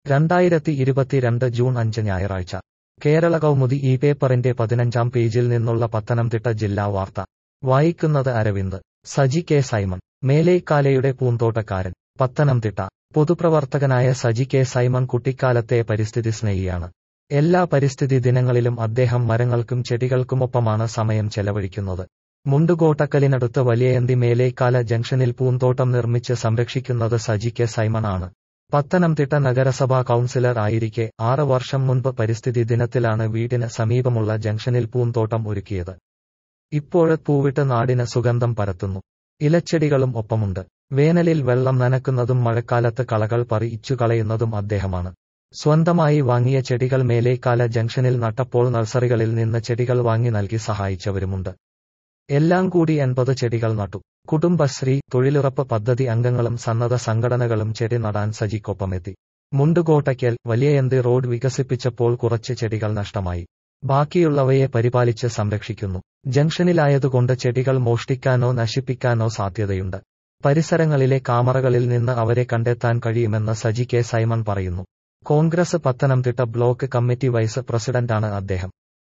രണ്ടായിരത്തി ഇരുപത്തിരണ്ട് ജൂൺ അഞ്ച് ഞായറാഴ്ച കേരള കൗമുദി ഈ പേപ്പറിന്റെ പതിനഞ്ചാം പേജിൽ നിന്നുള്ള പത്തനംതിട്ട ജില്ലാ വാർത്ത വായിക്കുന്നത് അരവിന്ദ് സജി കെ സൈമൺ മേലേക്കാലയുടെ പൂന്തോട്ടക്കാരൻ പത്തനംതിട്ട പൊതുപ്രവർത്തകനായ സജി കെ സൈമൺ കുട്ടിക്കാലത്തെ പരിസ്ഥിതി സ്നേഹിയാണ് എല്ലാ പരിസ്ഥിതി ദിനങ്ങളിലും അദ്ദേഹം മരങ്ങൾക്കും ചെടികൾക്കുമൊപ്പമാണ് സമയം ചെലവഴിക്കുന്നത് മുണ്ടുകോട്ടക്കലിനടുത്ത് വലിയയന്തി മേലേക്കാല ജംഗ്ഷനിൽ പൂന്തോട്ടം നിർമ്മിച്ച് സംരക്ഷിക്കുന്നത് സജി കെ സൈമൺ ആണ് പത്തനംതിട്ട നഗരസഭാ കൗൺസിലർ ആയിരിക്കെ ആറ് വർഷം മുൻപ് പരിസ്ഥിതി ദിനത്തിലാണ് വീടിന് സമീപമുള്ള ജംഗ്ഷനിൽ പൂന്തോട്ടം ഒരുക്കിയത് ഇപ്പോഴ് പൂവിട്ട് നാടിന് സുഗന്ധം പരത്തുന്നു ഇലച്ചെടികളും ഒപ്പമുണ്ട് വേനലിൽ വെള്ളം നനക്കുന്നതും മഴക്കാലത്ത് കളകൾ പറിയിച്ചു കളയുന്നതും അദ്ദേഹമാണ് സ്വന്തമായി വാങ്ങിയ ചെടികൾ മേലേക്കാല ജംഗ്ഷനിൽ നട്ടപ്പോൾ നഴ്സറികളിൽ നിന്ന് ചെടികൾ വാങ്ങി നൽകി സഹായിച്ചവരുമുണ്ട് എല്ലാം കൂടി എൺപത് ചെടികൾ നട്ടു കുടുംബശ്രീ തൊഴിലുറപ്പ് പദ്ധതി അംഗങ്ങളും സന്നദ്ധ സംഘടനകളും ചെടി നടാൻ സജിക്കൊപ്പമെത്തി മുണ്ടുകോട്ടയ്ക്കൽ വലിയയന്തി റോഡ് വികസിപ്പിച്ചപ്പോൾ കുറച്ച് ചെടികൾ നഷ്ടമായി ബാക്കിയുള്ളവയെ പരിപാലിച്ച് സംരക്ഷിക്കുന്നു ജംഗ്ഷനിലായതുകൊണ്ട് ചെടികൾ മോഷ്ടിക്കാനോ നശിപ്പിക്കാനോ സാധ്യതയുണ്ട് പരിസരങ്ങളിലെ കാമറകളിൽ നിന്ന് അവരെ കണ്ടെത്താൻ കഴിയുമെന്ന് സജി കെ സൈമൺ പറയുന്നു Congress Pathanamthitta block committee vice പ്രസിഡന്റാണ് അദ്ദേഹം